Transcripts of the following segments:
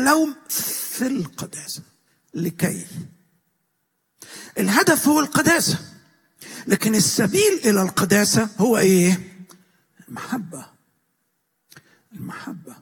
نوم في القداسة لكي الهدف هو القداسة لكن السبيل إلى القداسة هو إيه؟ المحبة المحبة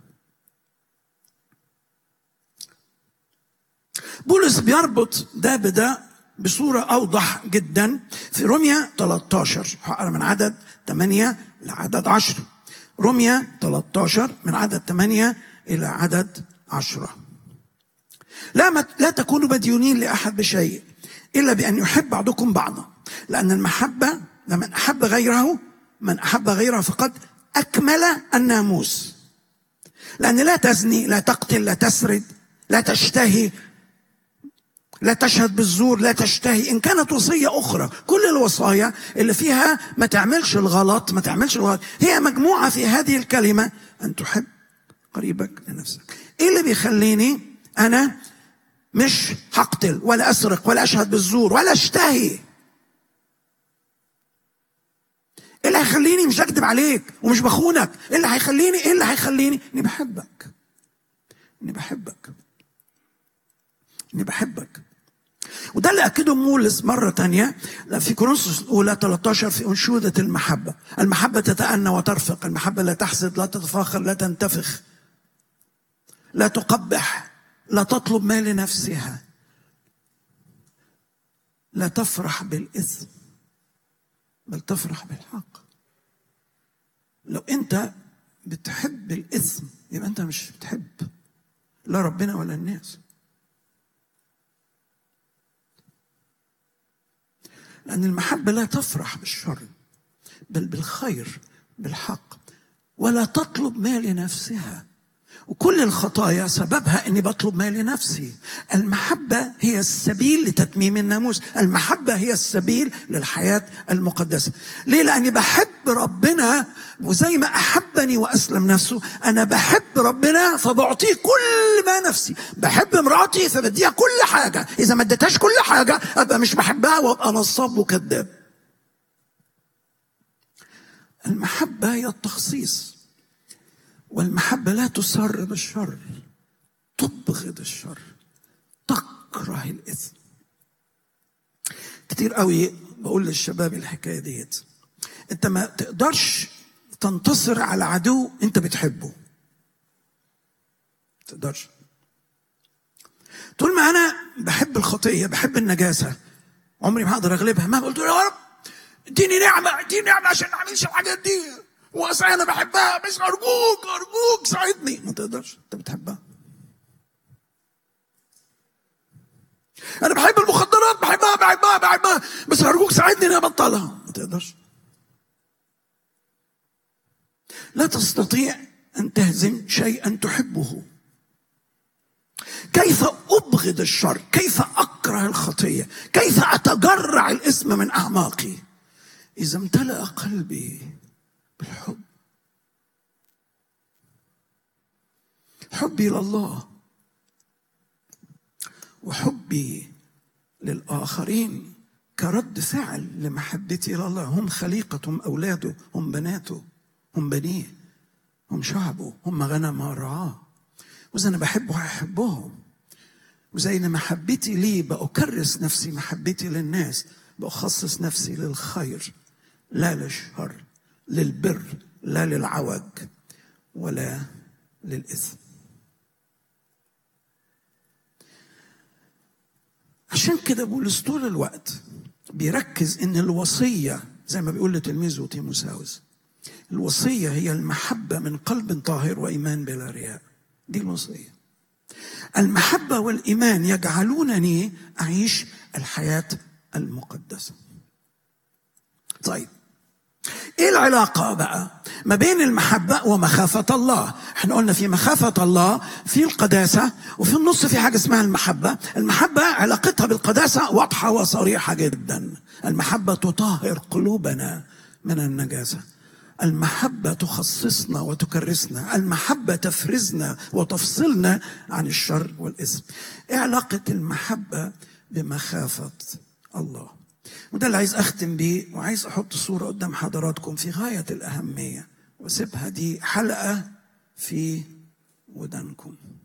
بولس بيربط ده بده بصورة أوضح جدا في روميا 13 هقرا من عدد 8 لعدد 10 روميا 13 من عدد 8 إلى عدد 10 لا مت لا تكونوا مديونين لأحد بشيء إلا بأن يحب بعضكم بعضا لأن المحبة لمن أحب غيره من أحب غيره فقد أكمل الناموس لأن لا تزني لا تقتل لا تسرد لا تشتهي لا تشهد بالزور لا تشتهي ان كانت وصيه اخرى كل الوصايا اللي فيها ما تعملش الغلط ما تعملش الغلط هي مجموعه في هذه الكلمه ان تحب قريبك لنفسك ايه اللي بيخليني انا مش هقتل ولا اسرق ولا اشهد بالزور ولا اشتهي ايه اللي هيخليني مش اكذب عليك ومش بخونك ايه اللي هيخليني ايه اللي هيخليني اني بحبك اني بحبك اني بحبك وده اللي اكده مولس مره تانية في كورنثوس الاولى 13 في انشوده المحبه المحبه تتأنى وترفق المحبه لا تحسد لا تتفاخر لا تنتفخ لا تقبح لا تطلب ما لنفسها لا تفرح بالاثم بل تفرح بالحق لو انت بتحب الاثم يبقى انت مش بتحب لا ربنا ولا الناس لأن المحبة لا تفرح بالشر بل بالخير بالحق ولا تطلب ما لنفسها وكل الخطايا سببها اني بطلب ما لنفسي المحبه هي السبيل لتتميم الناموس المحبه هي السبيل للحياه المقدسه ليه لاني بحب ربنا وزي ما احبني واسلم نفسه انا بحب ربنا فبعطيه كل ما نفسي بحب مراتي فبديها كل حاجه اذا ما اديتهاش كل حاجه ابقى مش بحبها وابقى نصاب وكذاب المحبه هي التخصيص والمحبة لا تسر بالشر تبغض الشر تكره الإثم كتير قوي بقول للشباب الحكاية ديت انت ما تقدرش تنتصر على عدو انت بتحبه ما تقدرش طول ما انا بحب الخطيه بحب النجاسه عمري ما هقدر اغلبها ما قلت له يا رب اديني نعمه اديني نعمه عشان ما اعملش الحاجات دي واصل انا بحبها بس ارجوك ارجوك ساعدني ما تقدرش انت بتحبها انا بحب المخدرات بحبها بحبها بحبها بس ارجوك ساعدني اني ابطلها ما تقدرش لا تستطيع ان تهزم شيئا تحبه كيف ابغض الشر كيف اكره الخطيه كيف اتجرع الاسم من اعماقي اذا امتلا قلبي بالحب حبي لله وحبي للآخرين كرد فعل لمحبتي لله هم خليقة هم أولاده هم بناته هم بنيه هم شعبه هم غنم رعاه وإذا أنا بحبه هحبهم وزي ما محبتي ليه بأكرس نفسي محبتي للناس بأخصص نفسي للخير لا للشر للبر لا للعوج ولا للإثم عشان كده بولس طول الوقت بيركز ان الوصيه زي ما بيقول لتلميذه تيموساوس الوصيه هي المحبه من قلب طاهر وايمان بلا رياء دي الوصيه المحبه والايمان يجعلونني اعيش الحياه المقدسه طيب ايه العلاقه بقى ما بين المحبه ومخافه الله احنا قلنا في مخافه الله في القداسه وفي النص في حاجه اسمها المحبه المحبه علاقتها بالقداسه واضحه وصريحه جدا المحبه تطهر قلوبنا من النجاسه المحبة تخصصنا وتكرسنا المحبة تفرزنا وتفصلنا عن الشر والإثم إيه علاقة المحبة بمخافة الله وده اللي عايز اختم بيه وعايز احط صوره قدام حضراتكم في غايه الاهميه واسيبها دي حلقه في ودانكم